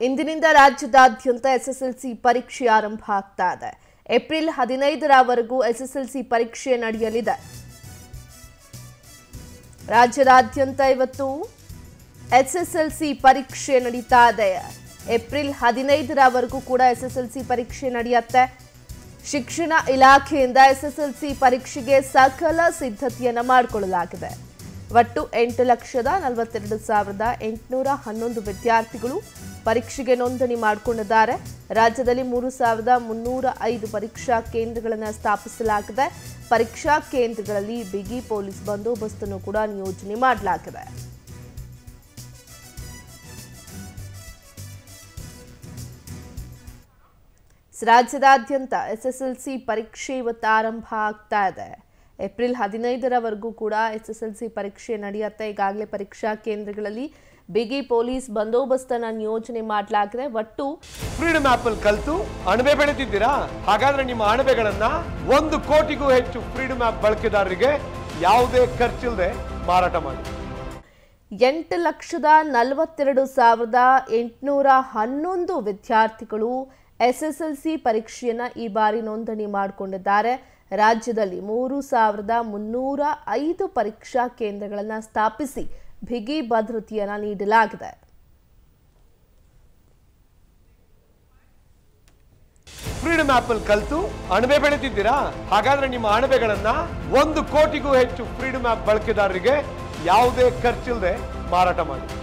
ಇಂದಿನಿಂದ ರಾಜ್ಯದಾದ್ಯಂತ ಎಸ್ಎಸ್ಎಲ್ಸಿ ಪರೀಕ್ಷೆ ಆರಂಭ ಆಗ್ತಾ ಇದೆ ಏಪ್ರಿಲ್ ಹದಿನೈದರವರೆಗೂ ಎಸ್ಎಸ್ಎಲ್ಸಿ ಪರೀಕ್ಷೆ ನಡೆಯಲಿದೆ ರಾಜ್ಯದಾದ್ಯಂತ ಇವತ್ತು ಎಸ್ಎಸ್ಎಲ್ಸಿ ಪರೀಕ್ಷೆ ನಡೀತಾ ಇದೆ ಏಪ್ರಿಲ್ ಹದಿನೈದರವರೆಗೂ ಕೂಡ ಎಸ್ಎಸ್ಎಲ್ಸಿ ಪರೀಕ್ಷೆ ನಡೆಯುತ್ತೆ ಶಿಕ್ಷಣ ಇಲಾಖೆಯಿಂದ ಎಸ್ಎಸ್ಎಲ್ಸಿ ಪರೀಕ್ಷೆಗೆ ಸಕಲ ಸಿದ್ಧತೆಯನ್ನ ಮಾಡಿಕೊಳ್ಳಲಾಗಿದೆ ಒಟ್ಟು ಎಂಟು ಲಕ್ಷದ ನಲವತ್ತೆರಡು ಸಾವಿರದ ಎಂಟುನೂರ ಹನ್ನೊಂದು ವಿದ್ಯಾರ್ಥಿಗಳು ಪರೀಕ್ಷೆಗೆ ನೋಂದಣಿ ಮಾಡಿಕೊಂಡಿದ್ದಾರೆ ರಾಜ್ಯದಲ್ಲಿ ಮೂರು ಸಾವಿರದ ಮುನ್ನೂರ ಐದು ಪರೀಕ್ಷಾ ಕೇಂದ್ರಗಳನ್ನು ಸ್ಥಾಪಿಸಲಾಗಿದೆ ಪರೀಕ್ಷಾ ಕೇಂದ್ರಗಳಲ್ಲಿ ಬಿಗಿ ಪೊಲೀಸ್ ಬಂದೋಬಸ್ತನ್ನು ಕೂಡ ನಿಯೋಜನೆ ಮಾಡಲಾಗಿದೆ ರಾಜ್ಯದಾದ್ಯಂತ ಎಸ್ಎಸ್ಎಲ್ಸಿ ಪರೀಕ್ಷೆ ಇವತ್ತು ಆರಂಭ ಆಗ್ತಾ ಇದೆ ಏಪ್ರಿಲ್ ಹದಿನೈದರವರೆಗೂ ಕೂಡ ಎಸ್ಎಸ್ಎಲ್ಸಿ ಪರೀಕ್ಷೆ ನಡೆಯುತ್ತೆ ಈಗಾಗಲೇ ಪರೀಕ್ಷಾ ಕೇಂದ್ರಗಳಲ್ಲಿ ಬಿಗಿ ಪೊಲೀಸ್ ಬಂದೋಬಸ್ತನ್ನ ನಿಯೋಜನೆ ಮಾಡಲಾಗಿದೆ ಒಟ್ಟು ಫ್ರೀಡಮ್ ಆಪ್ ಅಲ್ಲಿ ಕಲ್ತು ಅಣಬೆ ಬೆಳೆತಿದ್ದೀರಾ ಹಾಗಾದ್ರೆ ನಿಮ್ಮ ಅಣಬೆಗಳನ್ನ ಒಂದು ಕೋಟಿಗೂ ಹೆಚ್ಚು ಫ್ರೀಡಮ್ ಆಪ್ ಬಳಕೆದಾರರಿಗೆ ಯಾವುದೇ ಖರ್ಚಿಲ್ಲದೆ ಮಾರಾಟ ಮಾಡಿ ಎಂಟು ಲಕ್ಷದ ನಲವತ್ತೆರಡು ಸಾವಿರದ ಎಂಟುನೂರ ಹನ್ನೊಂದು ವಿದ್ಯಾರ್ಥಿಗಳು ಎಸ್ಎಸ್ಎಲ್ಸಿ ಪರೀಕ್ಷೆಯನ್ನ ಈ ಬಾರಿ ನೋಂದಣಿ ಮಾಡಿಕೊಂಡಿದ್ದಾರೆ ರಾಜ್ಯದಲ್ಲಿ ಮೂರು ಸಾವಿರದ ಮುನ್ನೂರ ಐದು ಪರೀಕ್ಷಾ ಕೇಂದ್ರಗಳನ್ನು ಸ್ಥಾಪಿಸಿ ಬಿಗಿ ಭದ್ರತೆಯನ್ನ ನೀಡಲಾಗಿದೆ ಫ್ರೀಡಮ್ ಆಪ್ ಅಲ್ಲಿ ಕಲ್ತು ಅಣಬೆ ಬೆಳೆತಿದ್ದೀರಾ ಹಾಗಾದ್ರೆ ನಿಮ್ಮ ಅಣಬೆಗಳನ್ನ ಒಂದು ಕೋಟಿಗೂ ಹೆಚ್ಚು ಫ್ರೀಡಮ್ ಆಪ್ ಬಳಕೆದಾರರಿಗೆ ಯಾವುದೇ ಖರ್ಚಿಲ್ಲದೆ ಮಾರಾಟ ಮಾಡಿ